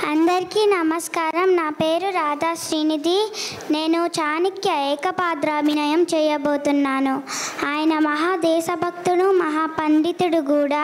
అందరికీ నమస్కారం నా పేరు రాధా శ్రీనిధి నేను చాణక్య ఏకపాద్రాభినయం చేయబోతున్నాను ఆయన మహా దేశభక్తుడు మహాపండితుడు కూడా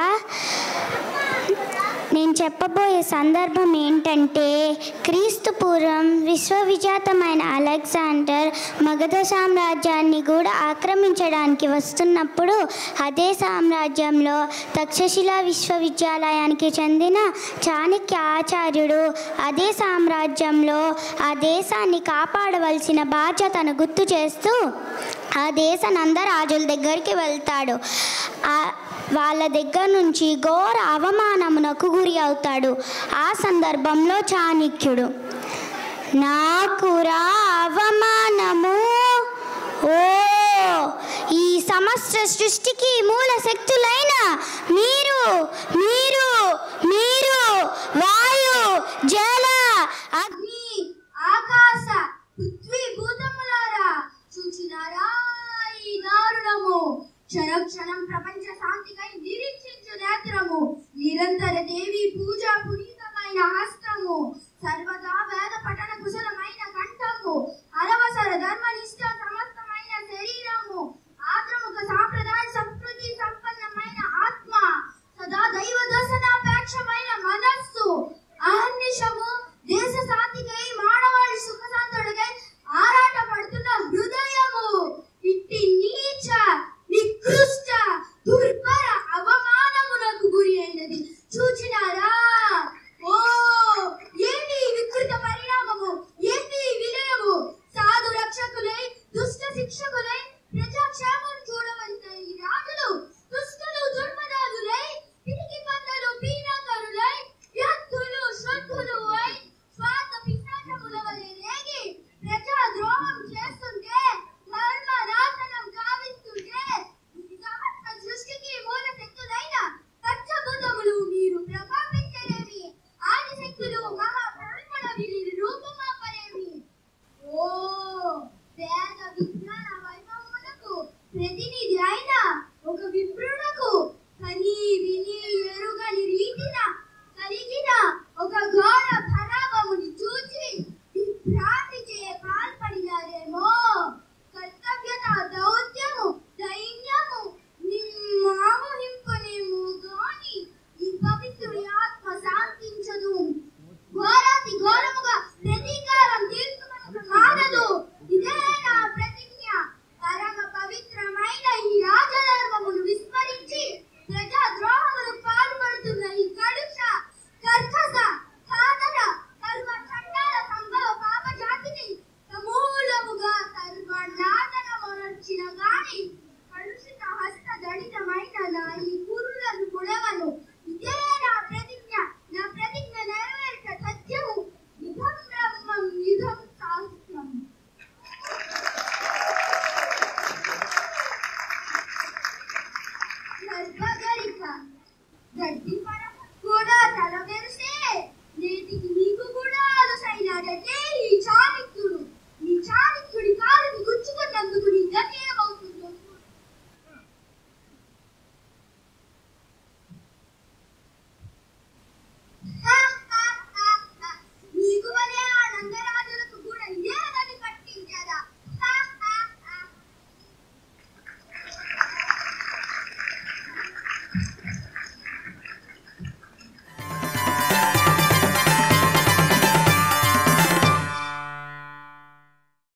నేను చెప్పబోయే సందర్భం ఏంటంటే క్రీస్తు పూర్వం విశ్వవిజాతమైన అలెగ్జాండర్ మగధ సామ్రాజ్యాన్ని కూడా ఆక్రమించడానికి వస్తున్నప్పుడు అదే సామ్రాజ్యంలో తక్షశిలా విశ్వవిద్యాలయానికి చెందిన చాణక్య ఆచార్యుడు అదే సామ్రాజ్యంలో ఆ దేశాన్ని కాపాడవలసిన బాధ్యతను గుర్తు చేస్తూ ఆ దేశ నందరాజుల దగ్గరికి వెళ్తాడు ఆ వాళ్ళ దగ్గర నుంచి ఘోర అవమానమునకు గురి అవుతాడు ఆ సందర్భంలో చాణక్యుడు నాకురా అవమానము ఓ ఈ సమస్త సృష్టికి మూల శక్తులైన మీరు మీరు